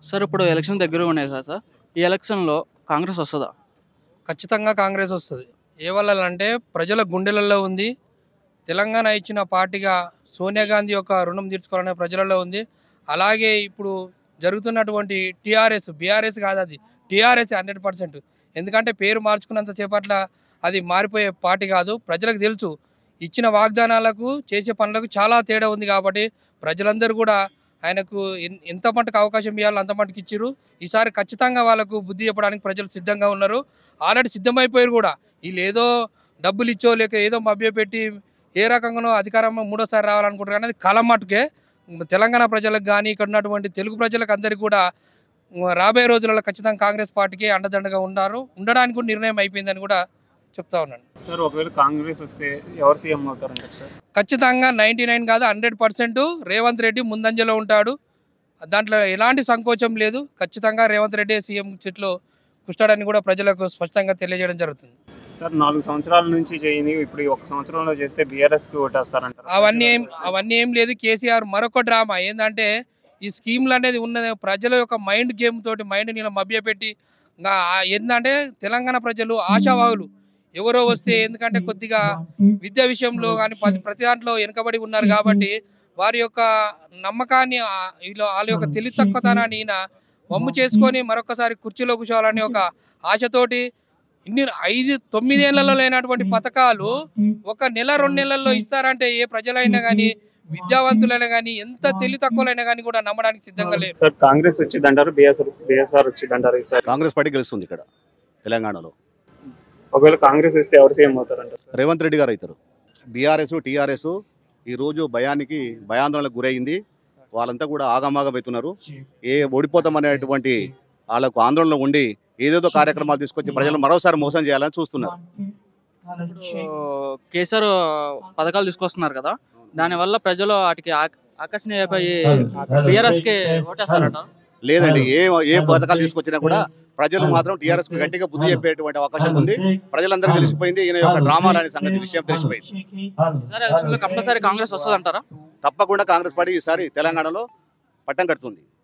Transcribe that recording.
sir ఇప్పుడు election దగ్గర ఉన్నాయి కదా సార్ ఈ ఎలక్షన్లో కాంగ్రెస్ వస్తుందా ఖచ్చితంగా కాంగ్రెస్ వస్తుంది ఏ వల్ల అంటే ప్రజల గుండెలలో ఉంది తెలంగాణ ఇచ్చిన పార్టీగా సోనియా గాంధీ యొక్క రుణం తీర్చుకోవాలనే ప్రజలలో ఉంది అలాగే ఇప్పుడు జరుగుతున్నటువంటి టీఆర్ఎస్ బీఆర్ఎస్ కాదు అది టీఆర్ఎస్ హండ్రెడ్ పర్సెంట్ ఎందుకంటే పేరు మార్చుకున్నంత సేపట్ల అది మారిపోయే పార్టీ కాదు ప్రజలకు తెలుసు ఇచ్చిన వాగ్దానాలకు చేసే పనులకు చాలా తేడా ఉంది కాబట్టి ప్రజలందరూ కూడా ఆయనకు ఎన్- ఎంత మటుకు అవకాశం ఇవ్వాలో అంత మటుకు ఇచ్చిర్రు ఈసారి ఖచ్చితంగా వాళ్ళకు బుద్ధి చెప్పడానికి ప్రజలు సిద్ధంగా ఉన్నారు ఆల్రెడీ సిద్ధమైపోయారు కూడా వీళ్ళు ఏదో డబ్బులు ఇచ్చో లేక ఏదో మభ్యపెట్టి ఏ రకంగానో అధికారం మూడోసారి రావాలనుకుంటారు కానీ అది కలం మటుకే తెలంగాణ ప్రజలకు కానీ ఇక్కడ ఉన్నటువంటి తెలుగు ప్రజలకు అందరికీ కూడా ఉమ్, రాబోయే రోజులలో ఖచ్చితంగా కాంగ్రెస్ పార్టీకి అండదండగా ఉన్నారు ఉండడానికి కూడా నిర్ణయం అయిపోయిందని కూడా చెప్తా ఉన్నాను సార్ ఒకవేళ కాంగ్రెస్ వస్తే ఎవరు సీఎం అవుతారంటారు సార్ ఖచ్చితంగా నైంటీ నైన్ కాదు హండ్రెడ్ పర్సెంట్ రేవంత్ రెడ్డి ముందంజలో ఉంటాడు దాంట్లో ఎలాంటి సంకోచం లేదు ఖచ్చితంగా రేవంత్ రెడ్డి సీఎం చెట్లో కుష్టాడని కూడా ప్రజలకు స్పష్టంగా తెలియజేయడం జరుగుతుంది సార్ నాలుగు సంవత్సరాల నుంచి చేయని ఇప్పుడు ఈ ఒక్క సంవత్సరంలో చేస్తే బీఆర్ఎస్ కి ఓటేస్తారంటారు అవన్నీ ఏం అవన్నీ ఏం లేదు కేసీఆర్ మరొక డ్రామా ఏంటంటే ఈ స్కీమ్లు అనేది ఉన్నది ప్రజల యొక్క మైండ్ గేమ్ తోటి మైండ్ నేను మభ్యపెట్టి ఇంకా ఆ- ఏంటంటే తెలంగాణ ప్రజలు ఆశావాహులు ఎవరో వస్తే ఎందుకంటే కొద్దిగా విద్య విషయంలో కానీ ప్రతి దాంట్లో వెనుకబడి ఉన్నారు కాబట్టి వారి యొక్క నమ్మకాన్ని ఆ- వీళ్ళ వాళ్ళ యొక్క తెలివి తక్కువతనాన్ని ఈయన వమ్ము చేసుకొని మరొకసారి కుర్చీలో కూర్చోవాలని ఒక ఆశతోటి ఇన్ని ఐదు తొమ్మిదేళ్లలో లేనటువంటి పథకాలు ఒక నెల రెండు నెలల్లో ఇస్తారంటే ఏ ప్రజలైనా కానీ విద్యావంతులైనా కానీ ఎంత తెలివి తక్కువలైనా కానీ కూడా నమ్మడానికి సిద్ధంగా లేరు సార్ కాంగ్రెస్ వచ్చింది అంటారు బిఎస్ఆర్ బిఎస్ఆర్ వచ్చింది అంటారు ఈసారి కాంగ్రెస్ పార్టీ గెలుస్తుంది ఇక్కడ తెలంగాణలో ఒకవేళ కాంగ్రెస్ వస్తే ఎవరు సీఎం అవుతారంటారు సార్ రేవంత్ రెడ్డి గారు అవుతారు బీఆర్ఎస్ టీఆర్ఎస్ ఈరోజు భయానికి భయాందోళనకు గురైంది వాళ్ళంతా కూడా ఆగమాగం అవుతున్నారు ఏ ఓడిపోతామనేటువంటి వాళ్ళకు ఆందోళనలో ఉండి ఏదేదో కార్యక్రమాలు తీసుకొచ్చి ప్రజలు మరోసారి మోసం చేయాలని చూస్తున్నారు ఇప్పుడు కేసీఆర్ పథకాలు తీసుకొస్తున్నారు కదా దానివల్ల ప్రజలు వాటికి ఆక- ఆకర్షణీయపోయి బీఆర్ఎస్కి ఓటేస్తారట లేదండి ఏ ఏ పథకాలు తీసుకొచ్చినా కూడా ప్రజలు మాత్రం టీఆర్ఎస్ కు గట్టిగా బుద్ధి చెప్పేటువంటి అవకాశం ఉంది ప్రజలందరికీ తెలిసిపోయింది ఈయన యొక్క డ్రామాలు అనే సంగతి విషయం తెలిసిపోయింది ఈసారి ఎలక్షన్లో కంపల్సరీ కాంగ్రెస్ వస్తుంది అంటారా తప్పకుండా కాంగ్రెస్ పార్టీ ఈసారి తెలంగాణలో పట్టం కడుతుంది